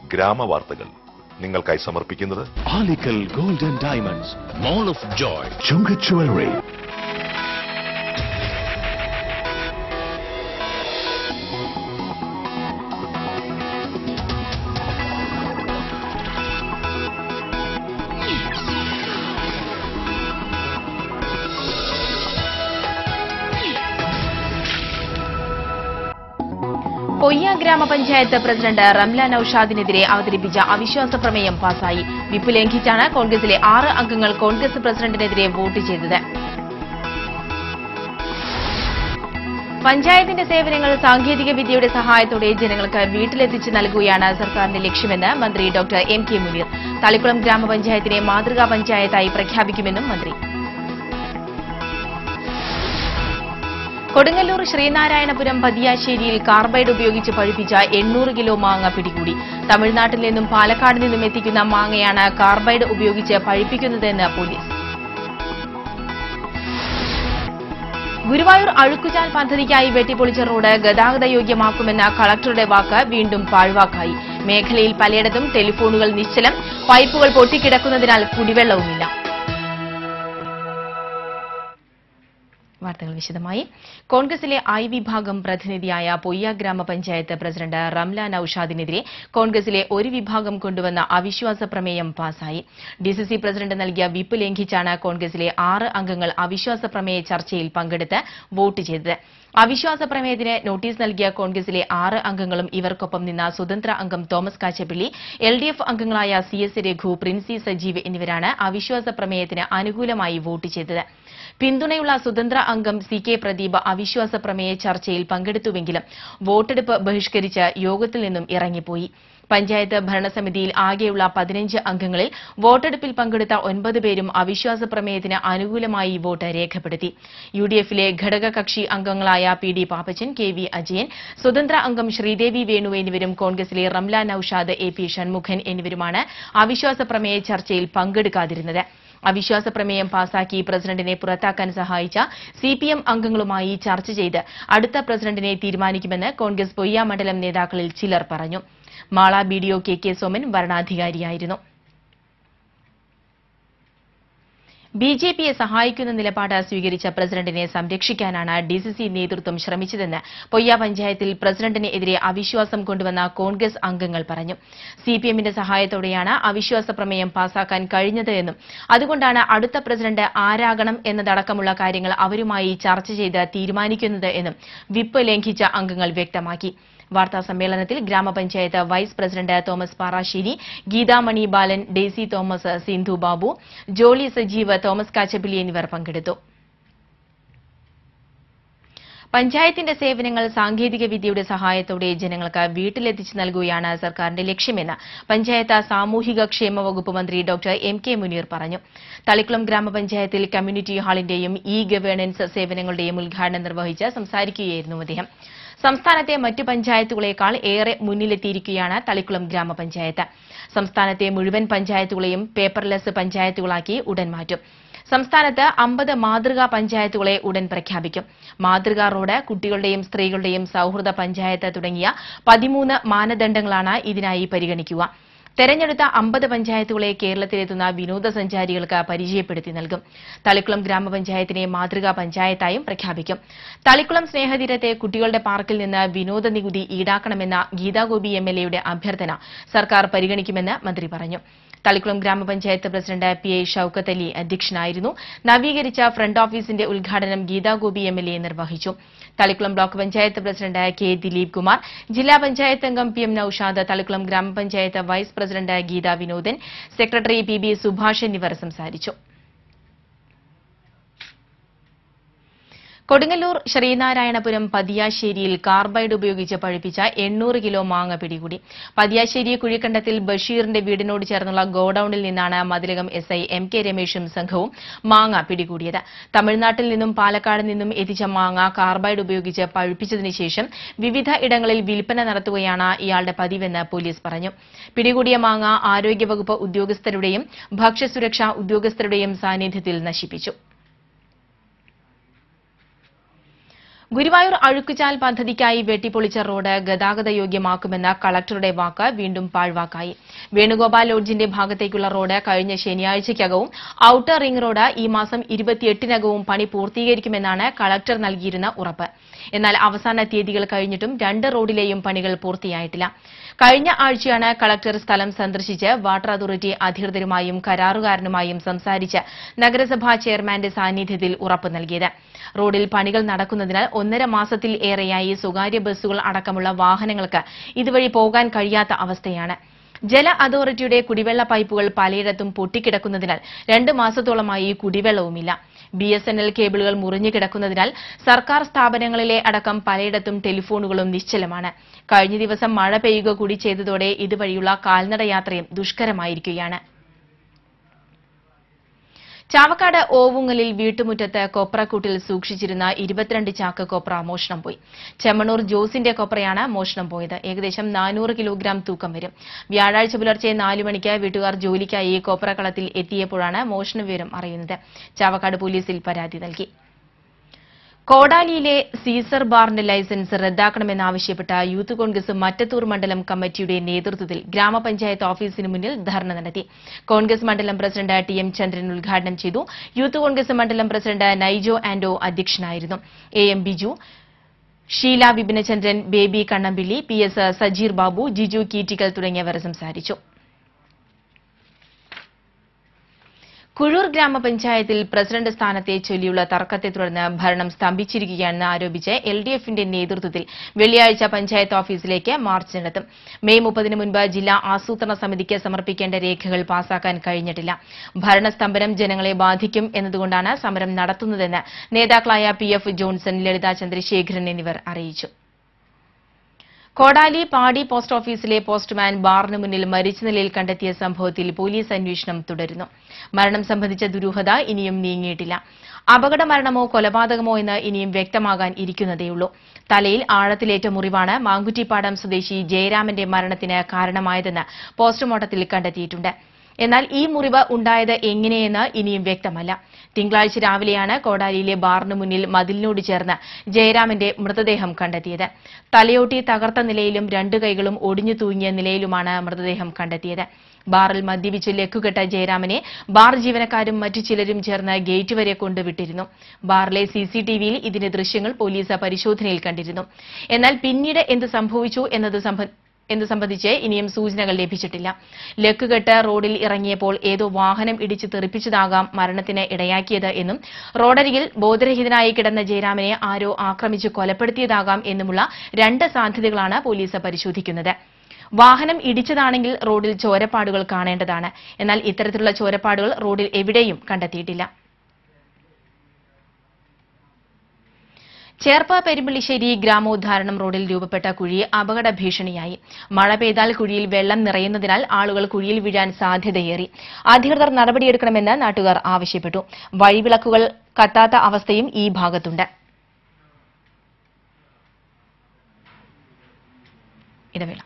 ഗ്രാമവാർത്തകൾ നിങ്ങൾക്കായി സമർപ്പിക്കുന്നത് Alikkal golden diamonds mall of Joy Chunga Jewelry. Poyya ഗ്രാമപഞ്ചായത്ത് പ്രസിഡന്റ് റംല നൌഷാദിനെതിരെ അവതരിപ്പിച്ച അവിശ്വാസ പ്രമേയം പാസായി വിപ്പ് ലംഘിച്ചാണ് കോൺഗ്രസിലെ ആറ് അംഗങ്ങൾ കോൺഗ്രസ് പ്രസിഡന്റിനെതിരെ വോട്ട് ചെയ്തത് പഞ്ചായത്തിന്റെ സേവനങ്ങൾ സാങ്കേതിക വിദ്യയുടെ സഹായത്തോടെ ജനങ്ങൾക്ക് വീട്ടിലെത്തിച്ച് നൽകുകയാണ് സർക്കാരിന്റെ ലക്ഷ്യമെന്ന് മന്ത്രി doctor M K Muneer Thalikkulam ഗ്രാമപഞ്ചായത്തിനെ മാതൃകാ പഞ്ചായത്തായി പ്രഖ്യാപിക്കുമെന്നും മന്ത്രി കൊടുങ്ങല്ലൂർ ശ്രീനാരായണപുരം പതിയാശ്ശേരിയിൽ കാർബൈഡ് ഉപയോഗിച്ച് പഴുപ്പിച്ച എണ്ണൂറ് കിലോ മാങ്ങ പിടികൂടി തമിഴ്നാട്ടിൽ നിന്നും പാലക്കാട് നിന്നും എത്തിക്കുന്ന മാങ്ങയാണ് കാർബൈഡ് ഉപയോഗിച്ച് പഴുപ്പിക്കുന്നതെന്ന് പോലീസ് ഗുരുവായൂർ അഴുക്കുചാൽ പദ്ധതിക്കായി വെട്ടിപ്പൊളിച്ച റോഡ് ഗതാഗത യോഗ്യമാക്കുമെന്ന കളക്ടറുടെ വാക്ക് വീണ്ടും പാഴ്വാക്കായി മേഖലയിൽ പലയിടത്തും ടെലിഫോണുകൾ നിശ്ചലം പൈപ്പുകൾ പൊട്ടിക്കിടക്കുന്നതിനാൽ കുടിവെള്ളവുമില്ല വാർത്തകൾ വിശദമായി കോൺഗ്രസിലെ ഐ വിഭാഗം പ്രതിനിധിയായ പൊയ്യ ഗ്രാമപഞ്ചായത്ത് പ്രസിഡന്റ് റംല നൌഷാദിനെതിരെ കോൺഗ്രസിലെ ഒരു വിഭാഗം കൊണ്ടുവന്ന അവിശ്വാസ പ്രമേയം പാസായി ഡിസിസി പ്രസിഡന്റ് നൽകിയ വിപ്പ് ലംഘിച്ചാണ് കോൺഗ്രസിലെ ആറ് അംഗങ്ങൾ അവിശ്വാസ പ്രമേയ ചർച്ചയിൽ പങ്കെടുത്ത് വോട്ട് ചെയ്തത് അവിശ്വാസ പ്രമേയത്തിന് നോട്ടീസ് നൽകിയ കോൺഗ്രസിലെ ആറ് അംഗങ്ങളും ഇവർക്കൊപ്പം നിന്ന സ്വതന്ത്ര അംഗം Thomas Kachappilly L D F അംഗങ്ങളായ സി എസ് രഘു പ്രിൻസി സജീവ് എന്നിവരാണ് അവിശ്വാസ പ്രമേയത്തിന് അനുകൂലമായി വോട്ട് ചെയ്തത് പിന്തുണയുള്ള സ്വതന്ത്ര അംഗം സി കെ പ്രദീപ് അവിശ്വാസ പ്രമേയ ചർച്ചയിൽ പങ്കെടുത്തുവെങ്കിലും വോട്ടെടുപ്പ് ബഹിഷ്കരിച്ച് യോഗത്തിൽ നിന്നും ഇറങ്ങിപ്പോയി പഞ്ചായത്ത് ഭരണസമിതിയിൽ ആകെയുള്ള പതിനഞ്ച് അംഗങ്ങളിൽ വോട്ടെടുപ്പിൽ പങ്കെടുത്ത ഒൻപത് പേരും അവിശ്വാസ പ്രമേയത്തിന് അനുകൂലമായി വോട്ട് രേഖപ്പെടുത്തി യു ഡി എഫിലെ ഘടകകക്ഷി അംഗങ്ങളായ P D Pappachan K V Ajayan സ്വതന്ത്ര അംഗം ശ്രീദേവി വേണു എന്നിവരും കോൺഗ്രസിലെ റംല നൌഷാദ് എ പി ഷൺമുഖൻ എന്നിവരുമാണ് അവിശ്വാസ പ്രമേയ ചർച്ചയിൽ പങ്കെടുക്കാതിരുന്നത് അവിശ്വാസ പ്രമേയം പാസാക്കി പ്രസിഡന്റിനെ പുറത്താക്കാൻ സഹായിച്ച സിപിഎം അംഗങ്ങളുമായി ചർച്ച ചെയ്ത് അടുത്ത പ്രസിഡന്റിനെ തീരുമാനിക്കുമെന്ന് കോൺഗ്രസ് പൊയ്യ മണ്ഡലം നേതാക്കളിൽ ചിലർ പറഞ്ഞു Mala B D O K K Soman വരണാധികാരിയായിരുന്നു ബി ജെ പിയെ സഹായിക്കുന്ന നിലപാട് സ്വീകരിച്ച പ്രസിഡന്റിനെ സംരക്ഷിക്കാനാണ് ഡിസിസി നേതൃത്വം ശ്രമിച്ചതെന്ന് പൊയ്യ പഞ്ചായത്തിൽ പ്രസിഡന്റിനെതിരെ അവിശ്വാസം കൊണ്ടുവന്ന കോൺഗ്രസ് അംഗങ്ങൾ പറഞ്ഞു സിപിഎമ്മിന്റെ സഹായത്തോടെയാണ് അവിശ്വാസ പ്രമേയം പാസാക്കാൻ കഴിഞ്ഞത് എന്നും അതുകൊണ്ടാണ് അടുത്ത പ്രസിഡന്റ് ആരാകണം എന്നതടക്കമുള്ള കാര്യങ്ങൾ അവരുമായി ചർച്ച ചെയ്ത് തീരുമാനിക്കുന്നത് എന്നും വിപ്പ് ലംഘിച്ച അംഗങ്ങൾ വ്യക്തമാക്കി വാർത്താ സമ്മേളനത്തിൽ ഗ്രാമപഞ്ചായത്ത് വൈസ് പ്രസിഡന്റ് തോമസ് പാറാശ്ശേരി ഗീതാമണി ബാലൻ ഡെയ്സി തോമസ് സിന്ധു ബാബു ജോളി സജീവ് തോമസ് കാച്ചപ്പിള്ളി എന്നിവർ പങ്കെടുത്തു പഞ്ചായത്തിന്റെ സേവനങ്ങൾ സാങ്കേതിക വിദ്യയുടെ സഹായത്തോടെ ജനങ്ങൾക്ക് വീട്ടിലെത്തിച്ചു നൽകുകയാണ് സർക്കാരിന്റെ ലക്ഷ്യമെന്ന് പഞ്ചായത്ത് സാമൂഹിക ക്ഷേമ വകുപ്പ് മന്ത്രി ഡോക്ടർ എം കെ മുനീർ പറഞ്ഞു തളിക്കുളം ഗ്രാമപഞ്ചായത്തിൽ കമ്മ്യൂണിറ്റി ഹാളിന്റെയും ഇ ഗവേണൻസ് സേവനങ്ങളുടെയും ഉദ്ഘാടനം നിർവഹിച്ച് സംസാരിക്കുകയായിരുന്നു അദ്ദേഹം സംസ്ഥാനത്തെ മറ്റു പഞ്ചായത്തുകളേക്കാൾ ഏറെ മുന്നിലെത്തിയിരിക്കുകയാണ് തളിക്കുളം ഗ്രാമപഞ്ചായത്ത് സംസ്ഥാനത്തെ മുഴുവൻ പഞ്ചായത്തുകളെയും പേപ്പർലെസ് പഞ്ചായത്തുകളാക്കി ഉടൻ മാറ്റും സംസ്ഥാനത്ത് അമ്പത് മാതൃകാ പഞ്ചായത്തുകളെ ഉടൻ പ്രഖ്യാപിക്കും മാതൃകാ റോഡ് കുട്ടികളുടെയും സ്ത്രീകളുടെയും സൌഹൃദ പഞ്ചായത്ത് തുടങ്ങിയ പതിമൂന്ന് മാനദണ്ഡങ്ങളാണ് ഇതിനായി പരിഗണിക്കുക തെരഞ്ഞെടുത്ത അമ്പത് പഞ്ചായത്തുകളെ കേരളത്തിലെത്തുന്ന വിനോദസഞ്ചാരികൾക്ക് പരിചയപ്പെടുത്തി നൽകും തളിക്കുളം ഗ്രാമപഞ്ചായത്തിനെ മാതൃകാ പഞ്ചായത്തായും പ്രഖ്യാപിക്കും തളിക്കുളം സ്നേഹതീരത്തെ കുട്ടികളുടെ പാർക്കിൽ നിന്ന് വിനോദ നികുതി ഈടാക്കണമെന്ന ഗീതാഗോപി എം എൽ എയുടെ അഭ്യർത്ഥന സർക്കാർ പരിഗണിക്കുമെന്ന് മന്ത്രി പറഞ്ഞു തളിക്കുളം ഗ്രാമപഞ്ചായത്ത് president P I Shoukath Ali അധ്യക്ഷനായിരുന്നു നവീകരിച്ച ഫ്രണ്ട് ഓഫീസിന്റെ ഉദ്ഘാടനം ഗീതാഗോപി എം എൽ എ നിർവഹിച്ചു Thalikulam block panchayat president K Dileep Kumar ജില്ലാ പഞ്ചായത്ത് അംഗം പി എം നൌഷാദ് തളിക്കുളം ഗ്രാമപഞ്ചായത്ത് vice president Geetha Vinodan secretary P B Subhash എന്നിവർ സംസാരിച്ചു കൊടുങ്ങല്ലൂർ ശ്രീനാരായണപുരം പതിയാശ്ശേരിയിൽ കാർബൈഡ് ഉപയോഗിച്ച് പഴുപ്പിച്ച എണ്ണൂറ് കിലോ മാങ്ങ പിടികൂടി പതിയാശ്ശേരി കുഴിക്കണ്ടത്തിൽ ബഷീറിന്റെ വീടിനോട് ചേർന്നുള്ള ഗോഡൌണിൽ നിന്നാണ് Mathilakam S I M K രമേശും സംഘവും മാങ്ങ പിടികൂടിയത് തമിഴ്നാട്ടിൽ നിന്നും പാലക്കാട് നിന്നും എത്തിച്ച മാങ്ങ കാർബൈഡ് ഉപയോഗിച്ച് പഴുപ്പിച്ചതിന് ശേഷം വിവിധ ഇടങ്ങളിൽ വിൽപ്പന നടത്തുകയാണ് ഇയാളുടെ പതിവെന്ന് പോലീസ് പറഞ്ഞു പിടികൂടിയ മാങ്ങ ആരോഗ്യവകുപ്പ് ഉദ്യോഗസ്ഥരുടെയും ഭക്ഷ്യസുരക്ഷാ ഉദ്യോഗസ്ഥരുടെയും സാന്നിധ്യത്തിൽ നശിപ്പിച്ചു ഗുരുവായൂർ അഴുക്കുചാൽ പദ്ധതിക്കായി വെട്ടിപ്പൊളിച്ച റോഡ് ഗതാഗത യോഗ്യമാക്കുമെന്ന കളക്ടറുടെ വാക്ക് വീണ്ടും പാഴ്വാക്കായി വേണുഗോപാൽ ലോഡ്ജിന്റെ ഭാഗത്തേക്കുള്ള റോഡ് കഴിഞ്ഞ ശനിയാഴ്ചയ്ക്കകവും ഔട്ടർ റിംഗ് റോഡ് ഈ മാസം ഇരുപത്തിയെട്ടിനകവും പണി പൂർത്തീകരിക്കുമെന്നാണ് കളക്ടർ നൽകിയിരുന്ന ഉറപ്പ് എന്നാൽ അവസാന തീയതികൾ കഴിഞ്ഞിട്ടും രണ്ട് റോഡിലെയും പണികൾ പൂർത്തിയായിട്ടില്ല കഴിഞ്ഞ ആഴ്ചയാണ് കളക്ടർ സ്ഥലം സന്ദർശിച്ച് വാട്ടർ അതോറിറ്റി അധികൃതരുമായും കരാറുകാരനുമായും സംസാരിച്ച് നഗരസഭാ ചെയർമാന്റെ സാന്നിധ്യത്തിൽ ഉറപ്പ് നൽകിയത് റോഡിൽ പണികൾ നടക്കുന്നതിനാൽ ഒന്നര മാസത്തിൽ ഏറെയായി സ്വകാര്യ ബസ്സുകൾ അടക്കമുള്ള വാഹനങ്ങൾക്ക് ഇതുവഴി പോകാൻ കഴിയാത്ത അവസ്ഥയാണ് ജല അതോറിറ്റിയുടെ കുടിവെള്ള പൈപ്പുകൾ പലയിടത്തും പൊട്ടിക്കിടക്കുന്നതിനാൽ രണ്ട് മാസത്തോളമായി കുടിവെള്ളവുമില്ല ബി എസ് എൻ എൽ കേബിളുകൾ മുറിഞ്ഞു കിടക്കുന്നതിനാൽ സർക്കാർ സ്ഥാപനങ്ങളിലെ അടക്കം പലയിടത്തും ടെലിഫോണുകളും നിശ്ചലമാണ് കഴിഞ്ഞ ദിവസം മഴ പെയ്യുക കൂടി ചെയ്തതോടെ ഇതുവഴിയുള്ള കാൽനട യാത്രയും ദുഷ്കരമായിരിക്കുകയാണ് ചാവക്കാട് ഓവുങ്ങലിൽ വീട്ടുമുറ്റത്ത് കൊപ്രക്കൂട്ടിൽ സൂക്ഷിച്ചിരുന്ന ഇരുപത്തിരണ്ട് ചാക്ക് കൊപ്ര മോഷണം പോയി ചെമ്മണൂർ ജോസിന്റെ കൊപ്രയാണ് മോഷണം പോയത് ഏകദേശം നാനൂറ് കിലോഗ്രാം തൂക്കം വരും വ്യാഴാഴ്ച പുലർച്ചെ നാലു മണിക്ക് വീട്ടുകാർ ജോലിക്കായി കൊപ്രക്കളത്തിൽ എത്തിയപ്പോഴാണ് മോഷണ വിവരം അറിയുന്നത് ചാവക്കാട് പോലീസിൽ പരാതി നൽകി കോടാലിയിലെ സീസർ ബാറിന്റെ ലൈസൻസ് റദ്ദാക്കണമെന്നാവശ്യപ്പെട്ട യൂത്ത് കോൺഗ്രസ് മറ്റത്തൂർ മണ്ഡലം കമ്മിറ്റിയുടെ നേതൃത്വത്തിൽ ഗ്രാമപഞ്ചായത്ത് ഓഫീസിന് മുന്നിൽ ധർണ നടത്തി കോൺഗ്രസ് മണ്ഡലം പ്രസിഡന്റ് ടി എം ചന്ദ്രൻ ഉദ്ഘാടനം ചെയ്തു യൂത്ത് കോൺഗ്രസ് മണ്ഡലം പ്രസിഡന്റ് നൈജോ ആൻഡോ അധ്യക്ഷനായിരുന്നു A M Biju Sheela Vipinachandran Baby Kannampilly P S Sajeer Babu Jiju Keettikkal തുടങ്ങിയവർ സംസാരിച്ചു കുഴൂർ ഗ്രാമപഞ്ചായത്തിൽ പ്രസിഡന്റ് സ്ഥാനത്തെ ചൊല്ലിയുള്ള തർക്കത്തെ തുടർന്ന് ഭരണം സ്തംഭിച്ചിരിക്കുകയാണെന്ന് ആരോപിച്ച് എൽ ഡി എഫിന്റെ നേതൃത്വത്തിൽ വെള്ളിയാഴ്ച പഞ്ചായത്ത് ഓഫീസിലേക്ക് മാർച്ച് നടത്തും മെയ് മുപ്പതിന് മുൻപ് ജില്ലാ ആസൂത്രണ സമിതിക്ക് സമർപ്പിക്കേണ്ട രേഖകൾ പാസാക്കാൻ കഴിഞ്ഞിട്ടില്ല ഭരണസ്തംഭനം ജനങ്ങളെ ബാധിക്കും എന്നതുകൊണ്ടാണ് സമരം നടത്തുന്നതെന്ന് നേതാക്കളായ പി എഫ് ജോൺസൺ ലളിത ചന്ദ്രശേഖരൻ എന്നിവർ അറിയിച്ചു കോടാലി പാടി പോസ്റ്റ് ഓഫീസിലെ പോസ്റ്റ്മാൻ ബാറിന് മുന്നിൽ മരിച്ച നിലയിൽ കണ്ടെത്തിയ സംഭവത്തിൽ പോലീസ് അന്വേഷണം തുടരുന്നു മരണം സംബന്ധിച്ച ദുരൂഹത ഇനിയും നീങ്ങിയിട്ടില്ല അപകട മരണമോ കൊലപാതകമോ എന്ന് ഇനിയും വ്യക്തമാകാൻ ഇരിക്കുന്നതേയുള്ളൂ തലയിൽ ആഴത്തിലേറ്റ മുറിവാണ് മാങ്കുറ്റിപ്പാടം സ്വദേശി ജയരാമന്റെ മരണത്തിന് കാരണമായതെന്ന് പോസ്റ്റ്മോർട്ടത്തിൽ കണ്ടെത്തിയിട്ടുണ്ട് എന്നാൽ ഈ മുറിവ് ഉണ്ടായത് എങ്ങനെയെന്ന് ഇനിയും വ്യക്തമല്ല തിങ്കളാഴ്ച രാവിലെയാണ് കോടാലിയിലെ ബാറിന് മുന്നിൽ മതിലിനോട് ചേർന്ന് ജയരാമന്റെ മൃതദേഹം കണ്ടെത്തിയത് തലയോട്ടി തകർത്ത നിലയിലും രണ്ടു കൈകളും ഒടിഞ്ഞു തൂങ്ങിയ നിലയിലുമാണ് മൃതദേഹം കണ്ടെത്തിയത് ബാറിൽ മദ്യപിച്ച് ലക്കുകെട്ട ജയരാമനെ ബാർ ജീവനക്കാരും മറ്റു ചിലരും ചേർന്ന് ഗേറ്റ് വരെ കൊണ്ടുവിട്ടിരുന്നു ബാറിലെ സിസിടിവിയിൽ ഇതിന്റെ ദൃശ്യങ്ങൾ പോലീസ് പരിശോധനയിൽ കണ്ടിരുന്നു എന്നാൽ പിന്നീട് എന്ത് സംഭവിച്ചു എന്നത് സംബ- എന്ന് സംബന്ധിച്ച് ഇനിയും സൂചനകൾ ലഭിച്ചിട്ടില്ല ലക്കുകെട്ട് റോഡിൽ ഇറങ്ങിയപ്പോൾ ഏതോ വാഹനം ഇടിച്ച് തെറിപ്പിച്ചതാകാം മരണത്തിന് ഇടയാക്കിയത് എന്നും റോഡരികിൽ ബോധരഹിതനായി കിടന്ന ജയരാമനെ ആരോ ആക്രമിച്ച് കൊലപ്പെടുത്തിയതാകാം എന്നുമുള്ള രണ്ട് സാധ്യതകളാണ് പോലീസ് പരിശോധിക്കുന്നത് വാഹനം ഇടിച്ചതാണെങ്കിൽ റോഡിൽ ചോരപ്പാടുകൾ കാണേണ്ടതാണ് എന്നാൽ ഇത്തരത്തിലുള്ള ചോരപ്പാടുകൾ റോഡിൽ എവിടെയും കണ്ടെത്തിയിട്ടില്ല ചേർപ്പ പെരുമ്പള്ളിശ്ശേരി ഗ്രാമോദ്ധാരണം റോഡിൽ രൂപപ്പെട്ട കുഴി അപകട ഭീഷണിയായി മഴ പെയ്താൽ കുഴിയിൽ വെള്ളം നിറയുന്നതിനാൽ ആളുകൾ കുഴിയിൽ വീഴാൻ സാധ്യതയേറി അധികൃതർ നടപടിയെടുക്കണമെന്ന് നാട്ടുകാർ ആവശ്യപ്പെട്ടു വഴിവിളക്കുകൾ കത്താത്ത അവസ്ഥയും ഈ ഭാഗത്തുണ്ട് ഇടവേള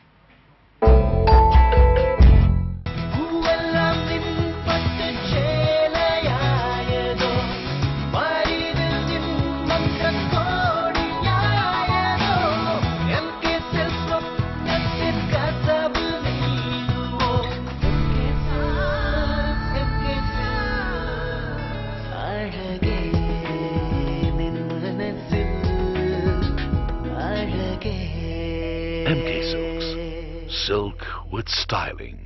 പൂവെല്ലാം നിൻ പട്ടുചേലയായതോ മരിതിൽ നിൻ മന്ത്രക്കോടിയായതോ എനിക്ക് സ്വപ്നത്തിൻ കഥവ് നീളുവോ അഴകേ നിൻ മനസ്സിൽ അഴകേ MK Silks. Silk with styling.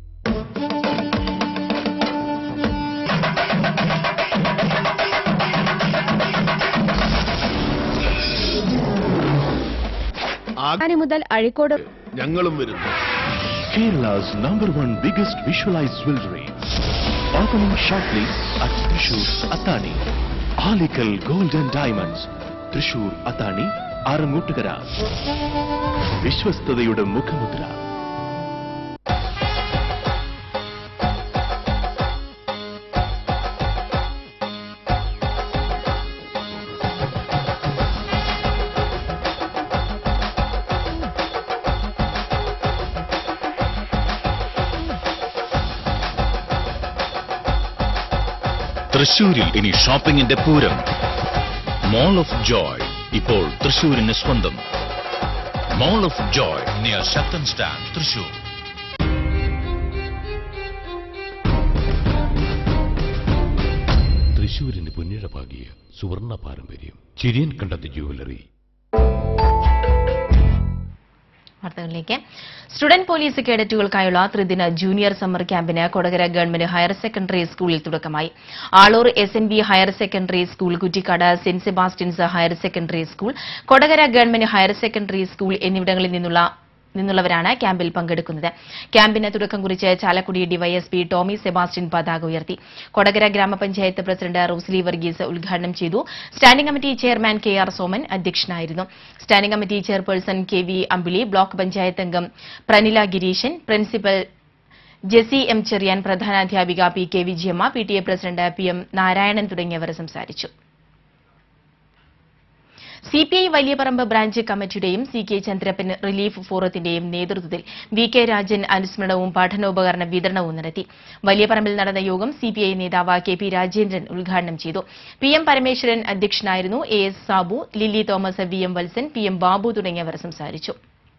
ആനി മുതൽ അഴിക്കോട് ഞങ്ങളും വരുന്നു Kerala's number one biggest visualized jewelry. Opening shortly at Trishur Atani. Alikal Gold and Diamonds. Thrissur അത്താണി ആറങ്ങോട്ടുകര വിശ്വസ്തതയുടെ മുഖമുദ്ര തൃശൂരിൽ ഇനി ഷോപ്പിംഗിന്റെ പൂരം മോൾ ഓഫ് ജോയ് ഇപ്പോൾ തൃശൂരിന് സ്വന്തം mall of Joy near Sakthan stand Thrissur തൃശൂരിന് പുന്നിഴപാകിയ സുവർണ പാരമ്പര്യം ചിരിയൻ കണ്ടത് ജുവലറി വാർത്തകളിലേക്ക് സ്റ്റുഡന്റ് പോലീസ് കേഡറ്റുകൾക്കായുള്ള ത്രിദിന ജൂനിയർ സമ്മർ ക്യാമ്പിന് കൊടകര ഗവൺമെന്റ് ഹയർ സെക്കൻഡറി സ്കൂളിൽ തുടക്കമായി Aloor S N B higher secondary school Kuttikkad saint Sebastian's higher secondary school Kodakara government higher secondary school എന്നിവിടങ്ങളിൽ നിന്നുള്ള നിന്നുള്ളവരാണ് ക്യാമ്പിൽ പങ്കെടുക്കുന്നത് ക്യാമ്പിന് തുടക്കം കുറിച്ച് ചാലക്കുടി ഡിവൈഎസ്പി ടോമി സെബാസ്റ്റ്യൻ പതാക ഉയർത്തി കൊടകര ഗ്രാമപഞ്ചായത്ത് പ്രസിഡന്റ് റോസ്ലി വർഗീസ് ഉദ്ഘാടനം ചെയ്തു standing committee chairman K R Soman അധ്യക്ഷനായിരുന്നു standing committee chairperson K V Ambili block panchayat അംഗം പ്രനില ഗിരീശൻ പ്രിൻസിപ്പൽ ജെസി എം ചെറിയാൻ പ്രധാനാധ്യാപിക P K Vijayamma P T A president P M Narayanan തുടങ്ങിയവർ സംസാരിച്ചു C P I Valiyaparambu branch കമ്മിറ്റിയുടെയും സി കെ ചന്ദ്രപ്പൻ റിലീഫ് ഫോറത്തിന്റെയും നേതൃത്വത്തിൽ വി കെ രാജൻ അനുസ്മരണവും പഠനോപകരണ വിതരണവും നടത്തി വലിയപറമ്പിൽ നടന്ന യോഗം സി പി ഐ നേതാവ് കെ പി രാജേന്ദ്രൻ ഉദ്ഘാടനം ചെയ്തു പി എം പരമേശ്വരൻ അധ്യക്ഷനായിരുന്നു A S Sabu Lilly Thomas V M Vatsan P M Babu തുടങ്ങിയവർ സംസാരിച്ചു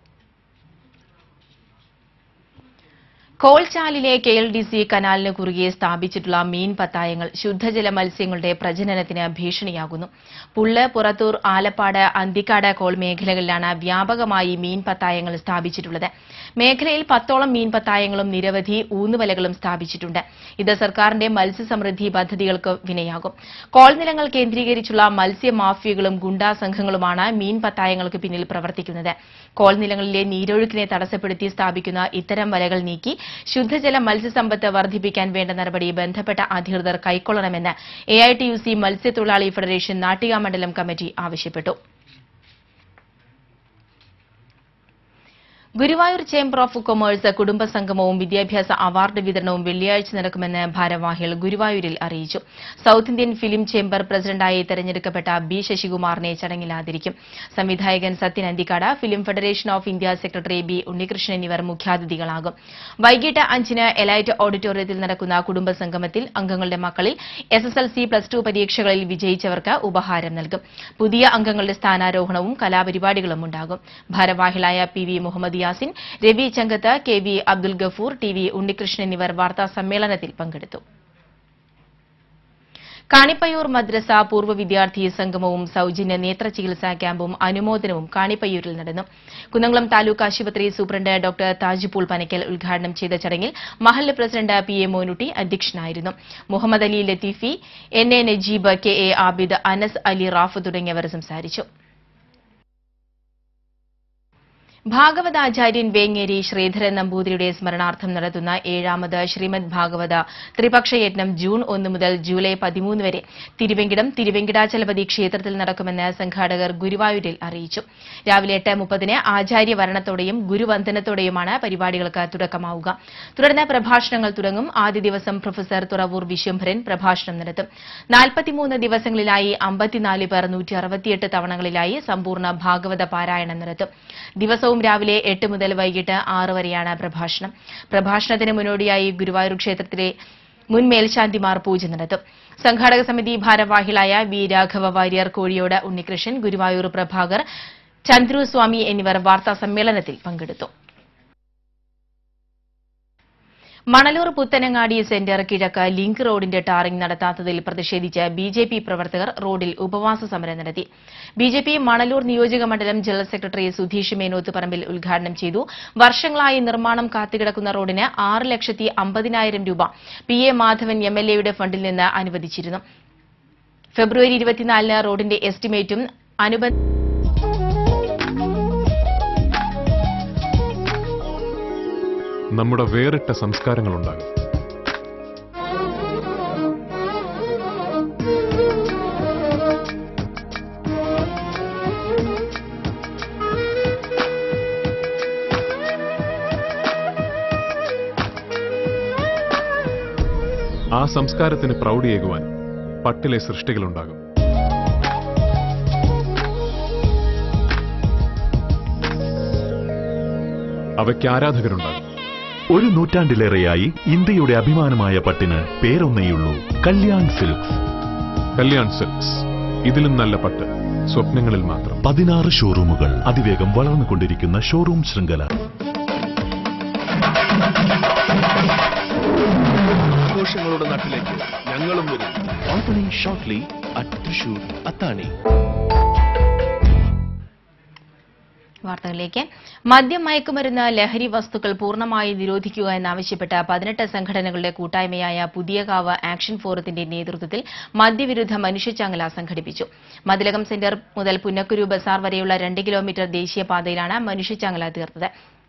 കോൾചാലിലെ കെ എൽ ഡി സി കനാലിന് കുറുകെ സ്ഥാപിച്ചിട്ടുള്ള മീൻ പത്തായങ്ങൾ ശുദ്ധജല മത്സ്യങ്ങളുടെ പ്രജനനത്തിന് ഭീഷണിയാകുന്നു പുള്ള് പുറത്തൂർ ആലപ്പാട് അന്തിക്കാട് കോൾ മേഖലകളിലാണ് വ്യാപകമായി മീൻ പത്തായങ്ങൾ സ്ഥാപിച്ചിട്ടുള്ളത് മേഖലയിൽ പത്തോളം മീൻ പത്തായങ്ങളും നിരവധി ഊന്നുവലകളും സ്ഥാപിച്ചിട്ടുണ്ട് ഇത് സർക്കാരിന്റെ മത്സ്യസമൃദ്ധി പദ്ധതികൾക്ക് വിനയാകും കോൾ നിലങ്ങൾ കേന്ദ്രീകരിച്ചുള്ള മത്സ്യ മാഫിയകളും ഗുണ്ടാ സംഘങ്ങളുമാണ് മീൻ പത്തായങ്ങൾക്ക് പിന്നിൽ പ്രവർത്തിക്കുന്നത് കോൾ നിലങ്ങളിലെ നീരൊഴുക്കിനെ തടസ്സപ്പെടുത്തി സ്ഥാപിക്കുന്ന ഇത്തരം വലകൾ നീക്കി ശുദ്ധജല മത്സ്യസമ്പത്ത് വർദ്ധിപ്പിക്കാൻ വേണ്ട നടപടി ബന്ധപ്പെട്ട അധികൃതർ കൈക്കൊള്ളണമെന്ന് എഐടിയുസി മത്സ്യത്തൊഴിലാളി ഫെഡറേഷൻ നാട്ടിക മണ്ഡലം കമ്മിറ്റി ആവശ്യപ്പെട്ടു ഗുരുവായൂർ ചേംബർ ഓഫ് കൊമേഴ്സ് കുടുംബ സംഗമവും വിദ്യാഭ്യാസ അവാർഡ് വിതരണവും വെള്ളിയാഴ്ച നടക്കുമെന്ന് ഭാരവാഹികൾ ഗുരുവായൂരിൽ അറിയിച്ചു സൌത്ത് ഇന്ത്യൻ ഫിലിം ചേംബർ പ്രസിഡന്റായി തെരഞ്ഞെടുക്കപ്പെട്ട ബി ശശികുമാറിനെ ചടങ്ങിൽ ആദരിക്കും സംവിധായകൻ Sathyan Anthikkad film federation of India secretary B Unnikrishnan എന്നിവർ മുഖ്യാതിഥികളാകും വൈകിട്ട് അഞ്ചിന് എലൈറ്റ് ഓഡിറ്റോറിയത്തിൽ നടക്കുന്ന കുടുംബ സംഗമത്തിൽ അംഗങ്ങളുടെ മക്കളിൽ S S L C plus two പരീക്ഷകളിൽ വിജയിച്ചവർക്ക് ഉപഹാരം നൽകും പുതിയ അംഗങ്ങളുടെ സ്ഥാനാരോഹണവും കലാപരിപാടികളും ഉണ്ടാകും ഭാരവാഹികളായ P V Muhammad Yasin Ravi Changath K V Abdul Gafoor T V Unnikrishnan എന്നിവർ വാർത്താ സമ്മേളനത്തിൽ പങ്കെടുത്തു കാണിപ്പയ്യൂർ മദ്രസ പൂർവ്വ വിദ്യാർത്ഥി സംഗമവും സൌജന്യ നേത്ര ചികിത്സാ ക്യാമ്പും അനുമോദനവും കാണിപ്പയ്യൂരിൽ നടന്നു കുന്നംകുളം താലൂക്ക് ആശുപത്രി സൂപ്രണ്ട് ഡോക്ടർ താജിപൂൾ പനക്കൽ ഉദ്ഘാടനം ചെയ്ത ചടങ്ങിൽ മഹല്ല് പ്രസിഡന്റ് പി എ മോനുട്ടി അധ്യക്ഷനായിരുന്നു Muhammad Ali Latheefi N A Najeeb K A Abid Anas Ali Raf തുടങ്ങിയവർ സംസാരിച്ചു ഭാഗവതാചാര്യൻ വേങ്ങേരി ശ്രീധരൻ നമ്പൂതിരിയുടെ സ്മരണാർത്ഥം നടത്തുന്ന ഏഴാമത് ശ്രീമദ് ഭാഗവത ത്രിപക്ഷയജ്ഞം ജൂൺ ഒന്ന് മുതൽ ജൂലൈ പതിമൂന്ന് വരെ തിരുവെങ്കിടം തിരുവെങ്കിടാചലപതി ക്ഷേത്രത്തിൽ നടക്കുമെന്ന് സംഘാടകർ ഗുരുവായൂരിൽ അറിയിച്ചു രാവിലെ എട്ട് മുപ്പതിന് ആചാര്യവരണത്തോടെയും ഗുരുവന്ദനത്തോടെയുമാണ് പരിപാടികൾക്ക് തുടക്കമാവുക തുടർന്ന് പ്രഭാഷണങ്ങൾ തുടങ്ങും ആദ്യ ദിവസം പ്രൊഫസർ തുറവൂർ വിശ്വംഭരൻ പ്രഭാഷണം നടത്തും നാൽപ്പത്തിമൂന്ന് ദിവസങ്ങളിലായി അമ്പത്തിനാല് പേർ നൂറ്റി അറുപത്തിയെട്ട് തവണകളിലായി സമ്പൂർണ്ണ ഭാഗവത പാരായണം നടത്തും ദിവസവും രാവിലെ എട്ട് മുതൽ വൈകിട്ട് ആറ് വരെയാണ് പ്രഭാഷണം പ്രഭാഷണത്തിന് മുന്നോടിയായി ഗുരുവായൂർ ക്ഷേത്രത്തിലെ മുൻ മേൽശാന്തിമാർ പൂജ നടത്തും സംഘാടക സമിതി ഭാരവാഹികളായ വി രാഘവ വാര്യർ കോഴിയോട് ഉണ്ണികൃഷ്ണൻ ഗുരുവായൂർ പ്രഭാകർ ചന്ദ്രു സ്വാമി എന്നിവർ വാർത്താ സമ്മേളനത്തിൽ പങ്കെടുത്തു മണലൂർ പുത്തനങ്ങാടി സെന്റർ കിഴക്ക് ലിങ്ക് റോഡിന്റെ ടാറിംഗ് നടത്താത്തതിൽ പ്രതിഷേധിച്ച് ബി ജെ പി പ്രവർത്തകർ റോഡിൽ ഉപവാസ സമരം നടത്തി ബി ജെ പി മണലൂർ നിയോജക മണ്ഡലം ജനറൽ സെക്രട്ടറി സുധീഷ് മേനോത്ത് പറമ്പിൽ ഉദ്ഘാടനം ചെയ്തു വർഷങ്ങളായി നിർമ്മാണം കാത്തുകിടക്കുന്ന റോഡിന് ആറ് ലക്ഷത്തി അമ്പതിനായിരം രൂപ P A Madhavan M L എയുടെ ഫണ്ടിൽ നിന്ന് അനുവദിച്ചിരുന്നു ഫെബ്രുവരി ഇരുപത്തിനാലിന് റോഡിന്റെ എസ്റ്റിമേറ്റും അനുബന്ധ നമ്മുടെ വേറിട്ട സംസ്കാരങ്ങളുണ്ടാകും ആ സംസ്കാരത്തിന് പ്രൗഢിയേകുവാൻ പട്ടിലെ സൃഷ്ടികളുണ്ടാകും അവയ്ക്ക് ആരാധകരുണ്ടാകും ഒരു നൂറ്റാണ്ടിലേറെയായി ഇന്ത്യയുടെ അഭിമാനമായ പട്ടിന് പേരൊന്നേയുള്ളൂ കല്യാൺ സിൽക്സ് കല്യാൺ സിൽക്സ് ഇതിലും നല്ല പട്ട് സ്വപ്നങ്ങളിൽ മാത്രം പതിനാറ് ഷോറൂമുകൾ അതിവേഗം വളർന്നുകൊണ്ടിരിക്കുന്ന ഷോറൂം ശൃംഖല ആഘോഷങ്ങളുടെ നാട്ടിലേക്ക് ഞങ്ങളും വരും opening shortly at Thrissur Athani വാർത്തകളിലേക്ക് മദ്യം മയക്കുമരുന്ന് ലഹരി വസ്തുക്കൾ പൂർണ്ണമായി നിരോധിക്കുക എന്നാവശ്യപ്പെട്ട് പതിനെട്ട് സംഘടനകളുടെ കൂട്ടായ്മയായ പുതിയകാവ് ആക്ഷൻ ഫോറത്തിന്റെ നേതൃത്വത്തിൽ മദ്യവിരുദ്ധ മനുഷ്യചങ്ങല സംഘടിപ്പിച്ചു മതിലകം സെന്റർ മുതൽ പുന്നക്കുരു ബസാർ വരെയുള്ള രണ്ട് കിലോമീറ്റർ ദേശീയപാതയിലാണ് മനുഷ്യചങ്ങല തീർത്തത്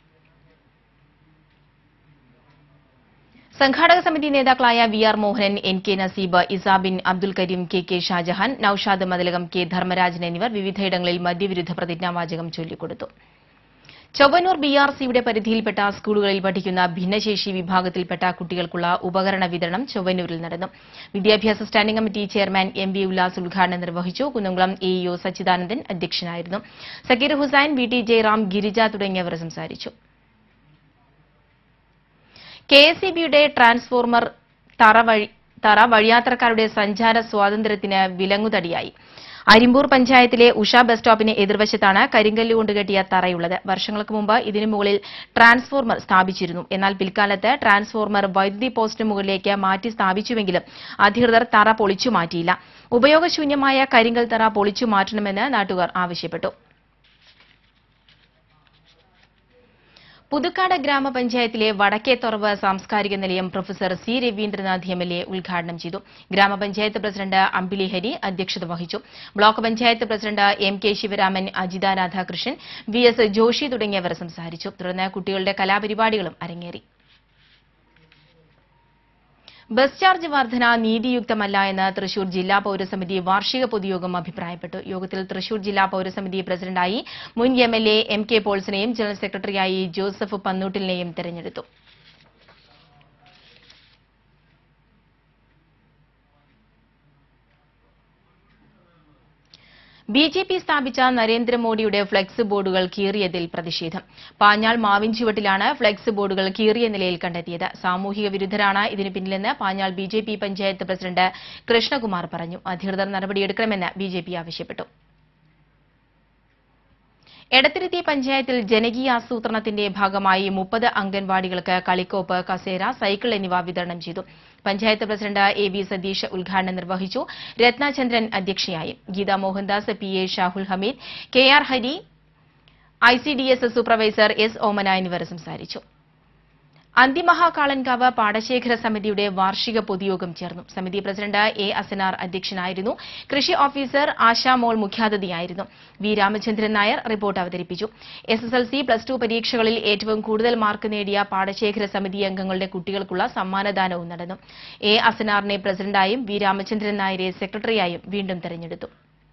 സംഘാടക സമിതി നേതാക്കളായ V R Mohanan N K Naseeb Isabin Abdul Kareem K K Shajahan Noushad Mathilakam K Dharmarajan എന്നിവർ വിവിധയിടങ്ങളിൽ മദ്യവിരുദ്ധ പ്രതിജ്ഞാവാചകം ചൊല്ലിക്കൊടുത്തു ചൊവ്വന്നൂർ ബി ആർ സിയുടെ പരിധിയിൽപ്പെട്ട സ്കൂളുകളിൽ പഠിക്കുന്ന ഭിന്നശേഷി വിഭാഗത്തിൽപ്പെട്ട കുട്ടികൾക്കുള്ള ഉപകരണ വിതരണം ചൊവ്വന്നൂരിൽ നടന്നു വിദ്യാഭ്യാസ standing committee chairman M V Ullas ഉദ്ഘാടനം നിർവഹിച്ചു കുന്നംകുളം എ ഇഒ സച്ചിദാനന്ദൻ അധ്യക്ഷനായിരുന്നു സക്കീർ ഹുസൈൻ വി ടി ജയറാം ഗിരിജ തുടങ്ങിയവർ സംസാരിച്ചു കെ എസ് ഇ ബിയുടെ ട്രാൻസ്ഫോർമർ തറ വഴി തറ വഴിയാത്രക്കാരുടെ സഞ്ചാര സ്വാതന്ത്ര്യത്തിന് വിലങ്ങുതടിയായി അരിമ്പൂർ പഞ്ചായത്തിലെ ഉഷ ബസ് സ്റ്റോപ്പിന് എതിർവശത്താണ് കരിങ്കല്ല് കൊണ്ട് കെട്ടിയ തറയുള്ളത് വർഷങ്ങൾക്ക് മുമ്പ് ഇതിനു മുകളിൽ ട്രാൻസ്ഫോർമർ സ്ഥാപിച്ചിരുന്നു എന്നാൽ പിൽക്കാലത്ത് ട്രാൻസ്ഫോർമർ വൈദ്യുതി പോസ്റ്റിന് മുകളിലേക്ക് മാറ്റി സ്ഥാപിച്ചുവെങ്കിലും അധികൃതർ തറ പൊളിച്ചു മാറ്റിയില്ല ഉപയോഗശൂന്യമായ കരിങ്കൽ തറ പൊളിച്ചു മാറ്റണമെന്ന് നാട്ടുകാർ ആവശ്യപ്പെട്ടു പുതുക്കാട് ഗ്രാമപഞ്ചായത്തിലെ വടക്കേത്തുറവ് സാംസ്കാരിക നിലയം professor C Raveendranath M L A ഉദ്ഘാടനം ചെയ്തു ഗ്രാമപഞ്ചായത്ത് പ്രസിഡന്റ് അമ്പിളി ഹരി അധ്യക്ഷത വഹിച്ചു block panchayat president M K Sivaraman Ajitha Radhakrishnan V S Joshi തുടങ്ങിയവർ സംസാരിച്ചു തുടർന്ന് കുട്ടികളുടെ കലാപരിപാടികളും അരങ്ങേറി ബസ് ചാർജ് വർധന നീതിയുക്തമല്ല എന്ന് തൃശൂർ ജില്ലാ പൌരസമിതി വാർഷിക പൊതുയോഗം അഭിപ്രായപ്പെട്ടു യോഗത്തിൽ തൃശൂർ ജില്ലാ പൌരസമിതി പ്രസിഡന്റായി മുൻ M L A M K പോൾസിനെയും ജനറൽ സെക്രട്ടറിയായി ജോസഫ് പന്നൂട്ടിലിനെയും തെരഞ്ഞെടുത്തു ബി ജെ പി സ്ഥാപിച്ച നരേന്ദ്രമോദിയുടെ ഫ്ലെക്സ് ബോർഡുകൾ കീറിയതിൽ പ്രതിഷേധം പാഞ്ഞാൾ മാവിൻചുവട്ടിലാണ് ഫ്ലെക്സ് ബോർഡുകൾ കീറിയ നിലയിൽ കണ്ടെത്തിയത് സാമൂഹിക വിരുദ്ധരാണ് ഇതിന് പിന്നിലെന്ന് Panjal B J P panchayat president Krishnakumar പറഞ്ഞു അധികൃതർ നടപടിയെടുക്കണമെന്ന് ബി ജെ പി ആവശ്യപ്പെട്ടു എടത്തിരുത്തി പഞ്ചായത്തിൽ ജനകീയ ആസൂത്രണത്തിന്റെ ഭാഗമായി മുപ്പത് അംഗൻവാടികൾക്ക് കളിക്കോപ്പ് കസേര സൈക്കിൾ എന്നിവ വിതരണം ചെയ്തു panchayat president A V Satheesh ഉദ്ഘാടനം നിർവഹിച്ചു രത്നചന്ദ്രൻ അധ്യക്ഷയായി Geetha Mohandas P A Shahul Hameed K R Hari I C D S supervisor S Omana എന്നിവർ സംസാരിച്ചു അന്തിമഹാകാളൻകാവ് പാടശേഖര സമിതിയുടെ വാർഷിക പൊതുയോഗം ചേർന്നു സമിതി പ്രസിഡന്റ് എ അസനാർ അധ്യക്ഷനായിരുന്നു കൃഷി ഓഫീസർ ആശാമോൾ മുഖ്യാതിഥിയായിരുന്നു വി രാമചന്ദ്രൻ നായർ റിപ്പോർട്ട് അവതരിപ്പിച്ചു S S L C plus two പരീക്ഷകളിൽ ഏറ്റവും കൂടുതൽ മാർക്ക് നേടിയ പാടശേഖര സമിതി അംഗങ്ങളുടെ കുട്ടികൾക്കുള്ള സമ്മാനദാനവും നടന്നു എ അസനാറിനെ പ്രസിഡന്റായും വി രാമചന്ദ്രൻ നായരെ സെക്രട്ടറിയായും വീണ്ടും തെരഞ്ഞെടുത്തു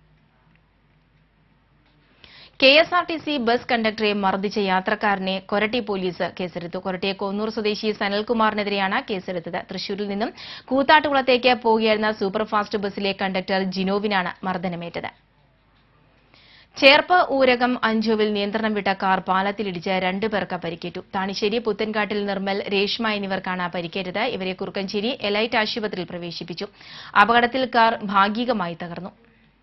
K S R T C bus കണ്ടക്ടറെ മർദ്ദിച്ച യാത്രക്കാരനെ കൊരട്ടി പോലീസ് കേസെടുത്തു കൊരട്ടി കൊന്നൂർ സ്വദേശി സനൽകുമാറിനെതിരെയാണ് കേസെടുത്തത് തൃശൂരിൽ നിന്നും കൂത്താട്ടുകുളത്തേക്ക് പോകുകയായിരുന്ന സൂപ്പർഫാസ്റ്റ് ബസ്സിലെ കണ്ടക്ടർ ജിനോവിനാണ് മർദ്ദനമേറ്റത് ചേർപ്പ് ഊരകം അഞ്ചുവിൽ നിയന്ത്രണം വിട്ട കാർ പാലത്തിലിടിച്ച് രണ്ടു പേർക്ക് പരിക്കേറ്റു താണിശ്ശേരി പുത്തൻകാട്ടിൽ നിർമ്മൽ രേഷ്മ എന്നിവർക്കാണ് പരിക്കേറ്റത് ഇവരെ കുറുക്കഞ്ചേരി എലൈറ്റ് ആശുപത്രിയിൽ പ്രവേശിപ്പിച്ചു അപകടത്തിൽ കാർ ഭാഗികമായി തകർന്നു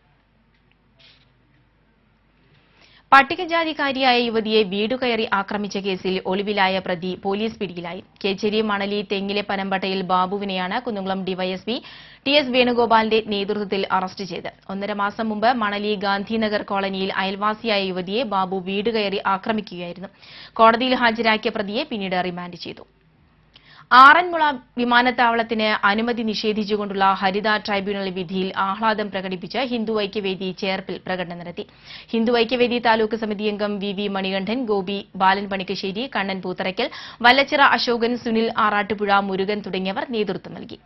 പട്ടികജാതിക്കാരിയായ യുവതിയെ വീടുകയറി ആക്രമിച്ച കേസിൽ ഒളിവിലായ പ്രതി പോലീസ് പിടിയിലായി കേച്ചേരി മണലി തെങ്ങിലെ പനമ്പട്ടയിൽ ബാബുവിനെയാണ് കുന്നുകുളം ഡിവൈഎസ്പി ടി എസ് വേണുഗോപാലിന്റെ നേതൃത്വത്തിൽ അറസ്റ്റ് ചെയ്ത് ഒന്നര മാസം മുമ്പ് മണലി ഗാന്ധിനഗർ കോളനിയിൽ അയൽവാസിയായ യുവതിയെ ബാബു വീടുകയറി ആക്രമിക്കുകയായിരുന്നു കോടതിയിൽ ഹാജരാക്കിയ പ്രതിയെ പിന്നീട് റിമാൻഡ് ചെയ്തു ആറന്മുള വിമാനത്താവളത്തിന് അനുമതി നിഷേധിച്ചുകൊണ്ടുള്ള ഹരിത ട്രൈബ്യൂണൽ വിധിയിൽ ആഹ്ലാദം പ്രകടിപ്പിച്ച് ഹിന്ദു ഐക്യവേദി ചേർപ്പിൽ പ്രകടനം നടത്തി ഹിന്ദു ഐക്യവേദി താലൂക്ക് സമിതി അംഗം വി വി മണികണ്ഠൻ ഗോപി ബാലൻ പണിക്കശ്ശേരി കണ്ണൻ പൂത്തറയ്ക്കൽ വല്ലച്ചിറ അശോകൻ സുനിൽ ആറാട്ടുപുഴ മുരുകൻ തുടങ്ങിയവർ നേതൃത്വം നൽകി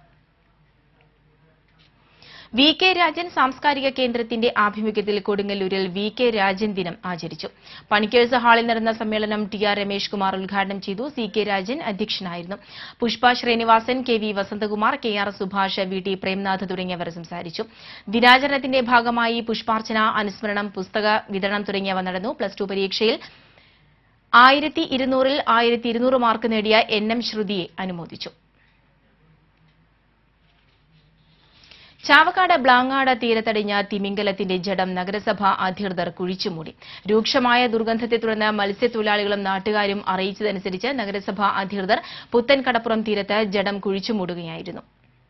വി കെ രാജൻ സാംസ്കാരിക കേന്ദ്രത്തിന്റെ ആഭിമുഖ്യത്തിൽ കൊടുങ്ങല്ലൂരിൽ വി കെ രാജൻ ദിനം ആചരിച്ചു പണിക്കേഴ്സ് ഹാളിൽ നടന്ന സമ്മേളനം ടി ആർ രമേഷ് കുമാർ ഉദ്ഘാടനം ചെയ്തു സി കെ രാജൻ അധ്യക്ഷനായിരുന്നു Pushpa Srinivasan K V Vasanthakumar K R Subhash V T Premnath തുടങ്ങിയവർ സംസാരിച്ചു ദിനാചരണത്തിന്റെ ഭാഗമായി പുഷ്പാർച്ചന അനുസ്മരണം പുസ്തക വിതരണം തുടങ്ങിയവ നടന്നു പ്ലസ് ടു പരീക്ഷയിൽ ആയിരത്തി ഇരുന്നൂറിൽ ആയിരത്തി ഇരുന്നൂറ് മാർക്ക് നേടിയ എൻ എം ശ്രുതിയെ അനുമോദിച്ചു ചാവക്കാട് ബ്ലാങ്ങാട് തീരത്തടിഞ്ഞ തിമിംഗലത്തിന്റെ ജഡം നഗരസഭാ അധികൃതർ കുഴിച്ചുമൂടി രൂക്ഷമായ ദുർഗന്ധത്തെ തുടർന്ന് മത്സ്യത്തൊഴിലാളികളും നാട്ടുകാരും അറിയിച്ചതനുസരിച്ച് നഗരസഭാ അധികൃതർ പുത്തൻ കടപ്പുറം തീരത്ത് ജഡം കുഴിച്ചുമൂടുകയായിരുന്നു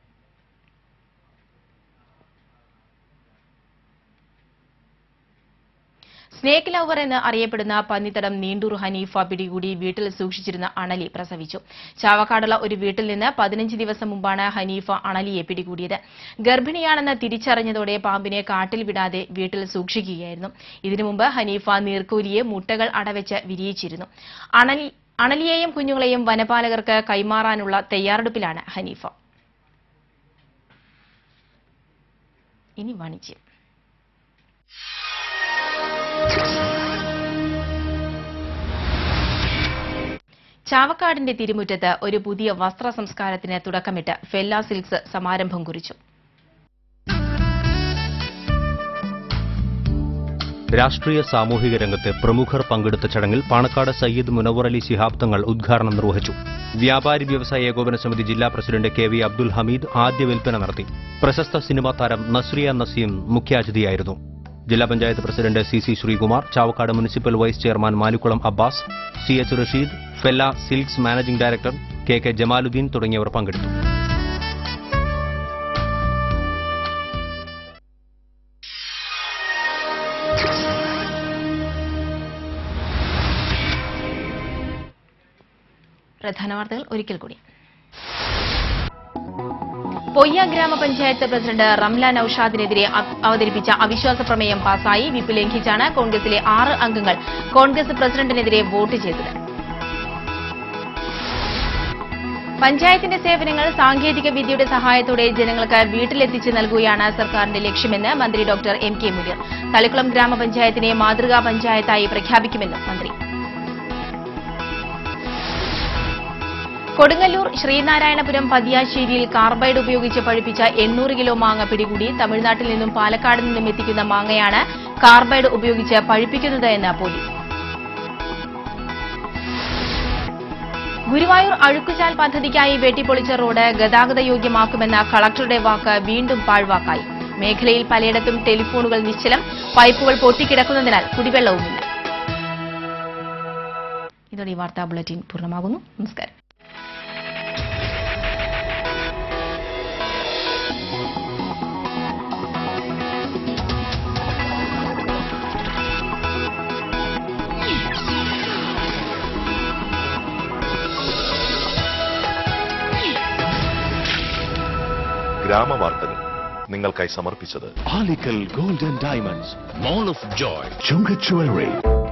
സ്നേക്ക് ലവർ എന്ന് അറിയപ്പെടുന്ന പന്നിത്തടം നീണ്ടൂർ ഹനീഫ പിടികൂടി വീട്ടിൽ സൂക്ഷിച്ചിരുന്ന അണലി പ്രസവിച്ചു ചാവക്കാടുള്ള ഒരു വീട്ടിൽ നിന്ന് പതിനഞ്ച് ദിവസം മുമ്പാണ് ഹനീഫ അണലിയെ പിടികൂടിയത് ഗർഭിണിയാണെന്ന് തിരിച്ചറിഞ്ഞതോടെ പാമ്പിനെ കാട്ടിൽ വിടാതെ വീട്ടിൽ സൂക്ഷിക്കുകയായിരുന്നു ഇതിനു മുമ്പ് ഹനീഫ നീർക്കൂലിയെ മുട്ടകൾ അടവെച്ച് വിരിയിച്ചിരുന്നു അണലി അണലിയെയും കുഞ്ഞുങ്ങളെയും വനപാലകർക്ക് കൈമാറാനുള്ള തയ്യാറെടുപ്പിലാണ് ഹനീഫ ഇനി വാണിജ്യം ചാവക്കാടിന്റെ തിരുമുറ്റത്ത് ഒരു പുതിയ വസ്ത്ര സംസ്കാരത്തിന് തുടക്കമിട്ട് ഫെല്ല സിൽക്സ് സമാരംഭം കുറിച്ചു രാഷ്ട്രീയ സാമൂഹിക രംഗത്തെ പ്രമുഖർ പങ്കെടുത്ത ചടങ്ങിൽ പാണക്കാട് സയ്യിദ് മുനവർ അലി ശിഹാബ് തങ്ങൾ ഉദ്ഘാടനം നിർവഹിച്ചു വ്യാപാരി വ്യവസായ ഏകോപന സമിതി ജില്ലാ president K V Abdul Hameed ആദ്യ വിൽപ്പന നടത്തി പ്രശസ്ത സിനിമാ താരം നസ്രിയ നസീം മുഖ്യാതിഥിയായിരുന്നു ജില്ലാ panchayat president C C Sreekumar Chavakkad municipal vice chairman Malikkulam Abbas C H Rasheed Fella silks managing director K K Jamaludheen തുടങ്ങിയവർ പങ്കെടുത്തു പ്രധാന വാർത്തകൾ ഒരിക്കൽ കൂടി പൊയ്യ ഗ്രാമപഞ്ചായത്ത് പ്രസിഡന്റ് റംല നൌഷാദിനെതിരെ അവ- അവതരിപ്പിച്ച അവിശ്വാസ പ്രമേയം പാസായി വിപ്പ് ലംഘിച്ചാണ് കോൺഗ്രസിലെ ആറ് അംഗങ്ങൾ കോൺഗ്രസ് പ്രസിഡന്റിനെതിരെ വോട്ട് ചെയ്തത് പഞ്ചായത്തിന്റെ സേവനങ്ങൾ സാങ്കേതിക വിദ്യയുടെ സഹായത്തോടെ ജനങ്ങൾക്ക് വീട്ടിലെത്തിച്ച് നൽകുകയാണ് സർക്കാരിന്റെ ലക്ഷ്യമെന്ന് മന്ത്രി doctor M K Muneer Thalikkulam ഗ്രാമപഞ്ചായത്തിനെ മാതൃകാ പഞ്ചായത്തായി പ്രഖ്യാപിക്കുമെന്നും മന്ത്രി കൊടുങ്ങല്ലൂർ ശ്രീനാരായണപുരം പതിയാശ്ശേരിയിൽ കാർബൈഡ് ഉപയോഗിച്ച് പഴുപ്പിച്ച എണ്ണൂറ് കിലോ മാങ്ങ പിടികൂടി തമിഴ്നാട്ടിൽ നിന്നും പാലക്കാട് നിന്നും എത്തിക്കുന്ന മാങ്ങയാണ് കാർബൈഡ് ഉപയോഗിച്ച് പഴുപ്പിക്കുന്നത് എന്ന് പോലീസ് ഗുരുവായൂർ അഴുക്കുചാൽ പദ്ധതിക്കായി വെട്ടിപ്പൊളിച്ച റോഡ് ഗതാഗത യോഗ്യമാക്കുമെന്ന കളക്ടറുടെ വാക്ക് വീണ്ടും പാഴ്വാക്കായി മേഖലയിൽ പലയിടത്തും ടെലിഫോണുകൾ നിശ്ചലം പൈപ്പുകൾ പൊട്ടിക്കിടക്കുന്നതിനാൽ കുടിവെള്ളവുമില്ല ഇതോടെ ഈ വാർത്താ ബുള്ളറ്റിൻ പൂർണ്ണമാകുന്നു നമസ്കാരം ഗ്രാമവാർത്തകൾ നിങ്ങൾക്കായി സമർപ്പിച്ചത് Alikkal gold and diamonds Mall of Joy. Chunga jewellery